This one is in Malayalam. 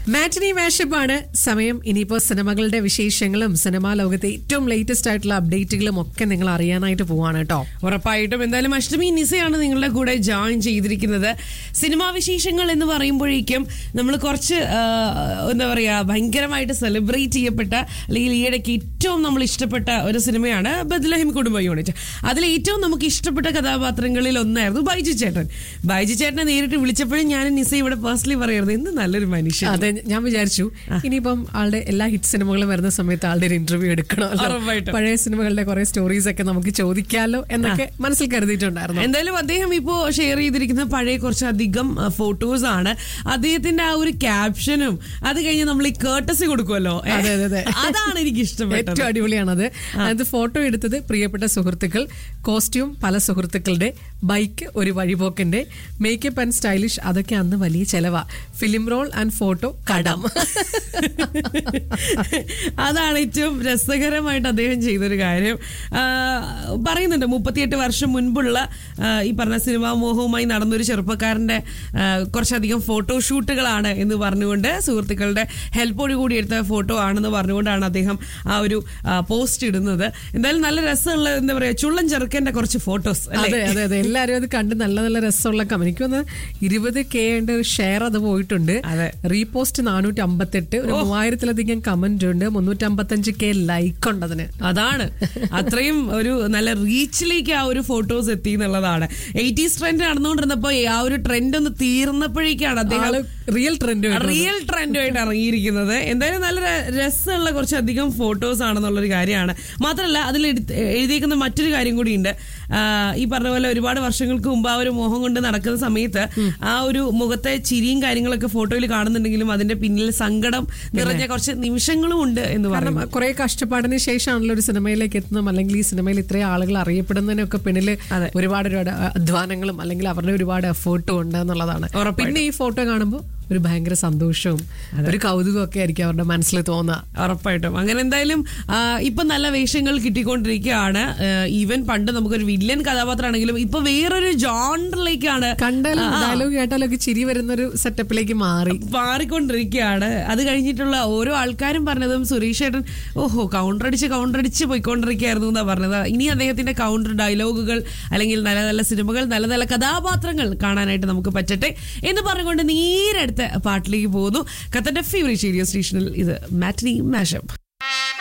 മാറ്റിനി മാഷപ്പാണ് സമയം ഇനിയിപ്പോ സിനിമകളുടെ വിശേഷങ്ങളും സിനിമാ ലോകത്തെ ഏറ്റവും ലേറ്റസ്റ്റ് ആയിട്ടുള്ള അപ്ഡേറ്റുകളും ഒക്കെ നിങ്ങൾ അറിയാനായിട്ട് പോവാണ് കേട്ടോ ഉറപ്പായിട്ടും എന്തായാലും അഷ്ടമി നിസയാണ് നിങ്ങളുടെ കൂടെ ജോയിൻ ചെയ്തിരിക്കുന്നത് സിനിമാ വിശേഷങ്ങൾ എന്ന് പറയുമ്പോഴേക്കും നമ്മൾ കുറച്ച് ആ, എന്താ പറയാ ഭയങ്കരമായിട്ട് സെലിബ്രേറ്റ് ചെയ്യപ്പെട്ട അല്ലെങ്കിൽ ഈയിടയ്ക്ക് ഏറ്റവും നമ്മൾ ഇഷ്ടപ്പെട്ട ഒരു സിനിമയാണ് ബദ്ലഹിം കുടുംബ യൂണിറ്റ് അതിൽ ഏറ്റവും നമുക്ക് ഇഷ്ടപ്പെട്ട കഥാപാത്രങ്ങളിൽ ഒന്നായിരുന്നു ബൈജു ചേട്ടൻ ബൈജു ചേട്ടനെ നേരിട്ട് വിളിച്ചപ്പോഴും ഞാൻ നിസ ഇവിടെ പേഴ്സണലി പറയുന്നത് എന്ത് നല്ലൊരു മനുഷ്യൻ അതെ ഞാൻ വിചാരിച്ചു ഇനിയിപ്പം ആളുടെ എല്ലാ ഹിറ്റ് സിനിമകളും വരുന്ന സമയത്ത് ആളുടെ ഒരു ഇന്റർവ്യൂ എടുക്കണമല്ലോ ഉറപ്പായിട്ടും. പഴയ സിനിമകളുടെ കുറെ സ്റ്റോറീസ് ഒക്കെ നമുക്ക് ചോദിക്കാലോ എന്നൊക്കെ മനസ്സിൽ കരുതിയിട്ടുണ്ടായിരുന്നു എന്തായാലും അദ്ദേഹം ഇപ്പോ ഷെയർ ചെയ്തിരിക്കുന്ന പഴയ കുറച്ചധികം ഫോട്ടോസ് ആണ് അദ്ദേഹത്തിന്റെ ആ ഒരു ക്യാപ്ഷനും അത് കഴിഞ്ഞ് നമ്മൾ ഈ കേട്ടസി കൊടുക്കുമല്ലോ ഏ, അതെ, അതെ, അതെ. അതാണ് എനിക്ക് ഇഷ്ടപ്പെട്ടത് ഏറ്റവും അടിപൊളിയാണത് അത് ഫോട്ടോ എടുത്തത് പ്രിയപ്പെട്ട സുഹൃത്തുക്കൾ കോസ്റ്റ്യൂം പല സുഹൃത്തുക്കളുടെ ബൈക്ക് ഒരു വഴിപോക്കന്റെ മേക്കപ്പ് ആൻഡ് സ്റ്റൈലിഷ് അതൊക്കെ അന്ന് വലിയ ചെലവാ ഫിലിം റോൾ ആൻഡ് ഫോട്ടോ കടം അതാണ് ഏറ്റവും രസകരമായിട്ട് അദ്ദേഹം ചെയ്തൊരു കാര്യം ആ, പറയുന്നുണ്ട് മുപ്പത്തിയെട്ട് വർഷം മുൻപുള്ള ആ, ഈ പറഞ്ഞ സിനിമാ മോഹവുമായി നടന്നൊരു ചെറുപ്പക്കാരന്റെ ആ, കുറച്ചധികം ഫോട്ടോഷൂട്ടുകളാണ് എന്ന് പറഞ്ഞുകൊണ്ട് സുഹൃത്തുക്കളുടെ ഹെൽപ്പോട് കൂടി എടുത്ത ഫോട്ടോ ആണെന്ന് പറഞ്ഞുകൊണ്ടാണ് അദ്ദേഹം ആ ഒരു പോസ്റ്റ് ഇടുന്നത് എന്തായാലും നല്ല രസമുള്ള എന്താ പറയാ ചുള്ളൻ ചെറുക്കന്റെ കുറച്ച് ഫോട്ടോസ് അതെ അതെ അതെ എല്ലാരും അത് കണ്ട് നല്ല നല്ല രസമുള്ള കമന്റ് എനിക്ക് തോന്നുന്നു ഇരുപത് കെ ഉണ്ട് ഷെയർ അത് പോയിട്ടുണ്ട് അതെ. റീപോസ്റ്റ് നാനൂറ്റി അമ്പത്തെട്ട് ഒരു മൂവായിരത്തിലധികം കമന്റ് ഉണ്ട് മുന്നൂറ്റി അമ്പത്തഞ്ച് കെ ലൈക്ക് ഉണ്ട് അതിന് അതാണ് അത്രയും ഒരു നല്ല റീച്ചിലേക്ക് ആ ഒരു ഫോട്ടോസ് എത്തി എന്നുള്ളതാണ് എയ്റ്റീസ് ട്രെൻഡ് നടന്നുകൊണ്ടിരുന്നപ്പോ ആ ഒരു ട്രെൻഡ് ഒന്ന് തീർന്നപ്പോഴേക്കാണ് അദ്ദേഹം ആള് റിയൽ ട്രെൻഡ് റിയൽ ട്രെൻഡുമായിട്ട് ഇറങ്ങിയിരിക്കുന്നത് എന്തായാലും നല്ല ര- രസമുള്ള കുറച്ചധികം ഫോട്ടോസ് ആണെന്നുള്ളൊരു കാര്യമാണ് മാത്രമല്ല അതിൽ എടുത്ത് എഴുതിയേക്കുന്ന മറ്റൊരു കാര്യം കൂടിയുണ്ട് ആ, ഈ പറഞ്ഞ പോലെ ഒരുപാട് വർഷങ്ങൾക്ക് മുമ്പ് ആ ഒരു മോഹം കൊണ്ട് നടക്കുന്ന സമയത്ത് ആ ഒരു മുഖത്തെ ചിരിയും കാര്യങ്ങളൊക്കെ ഫോട്ടോയിൽ കാണുന്നുണ്ടെങ്കിലും അതിന്റെ പിന്നിൽ സങ്കടം നിറഞ്ഞ കുറച്ച് നിമിഷങ്ങളും ഉണ്ട് എന്ന് കാരണം പറയുന്നത് കുറെ കഷ്ടപ്പാടിന് ശേഷമാണല്ലോ ഒരു സിനിമയിലേക്ക് എത്തുന്നതും അല്ലെങ്കിൽ ഈ സിനിമയിൽ ഇത്രയും ആളുകൾ അറിയപ്പെടുന്നതിനൊക്കെ പിന്നില് അതെ. ഒരുപാട് ഒരുപാട് അധ്വാനങ്ങളും അല്ലെങ്കിൽ അവരുടെ ഒരുപാട് എഫേർട്ടും ഉണ്ട് എന്നുള്ളതാണ് ഉറപ്പായിട്ടും. പിന്നെ ഈ ഫോട്ടോ കാണുമ്പോൾ ഒരു ഭയങ്കര സന്തോഷവും ഒരു കൗതുകവും ഒക്കെ ആയിരിക്കും അവരുടെ മനസ്സിൽ തോന്നുക ഉറപ്പായിട്ടും അങ്ങനെ എന്തായാലും ആ, ഇപ്പൊ നല്ല വേഷങ്ങൾ കിട്ടിക്കൊണ്ടിരിക്കുകയാണ് ഈവൻ പണ്ട് നമുക്കൊരു വില്ലൻ കഥാപാത്രമാണെങ്കിലും ഇപ്പൊ വേറൊരു ജോണ്ടറിലേക്കാണ് കണ്ടാലും ഡയലോഗ് കേട്ടാലും ഒക്കെ ചിരി വരുന്ന ഒരു സെറ്റപ്പിലേക്ക് മാറി മാറിക്കൊണ്ടിരിക്കുകയാണ് അത് കഴിഞ്ഞിട്ടുള്ള ഓരോ ആൾക്കാരും പറഞ്ഞതും സുരേഷ് ഏട്ടൻ ഓഹോ കൗണ്ടർ അടിച്ച് കൗണ്ടർ അടിച്ച് പോയിക്കൊണ്ടിരിക്കുകയായിരുന്നു എന്നാ പറഞ്ഞത് ഇനി അദ്ദേഹത്തിന്റെ കൗണ്ടർ ഡയലോഗുകൾ അല്ലെങ്കിൽ നല്ല നല്ല സിനിമകൾ നല്ല നല്ല കഥാപാത്രങ്ങൾ കാണാനായിട്ട് നമുക്ക് പറ്റട്ടെ എന്ന് പറഞ്ഞുകൊണ്ട് നേരെടുത്ത പാട്ടിലേക്ക് പോകുന്നു ഖത്തന്റെ ഫേവറേറ്റ് റേഡിയോ സ്റ്റേഷനിൽ ഇത് മാറ്റിനി മാഷപ്പ്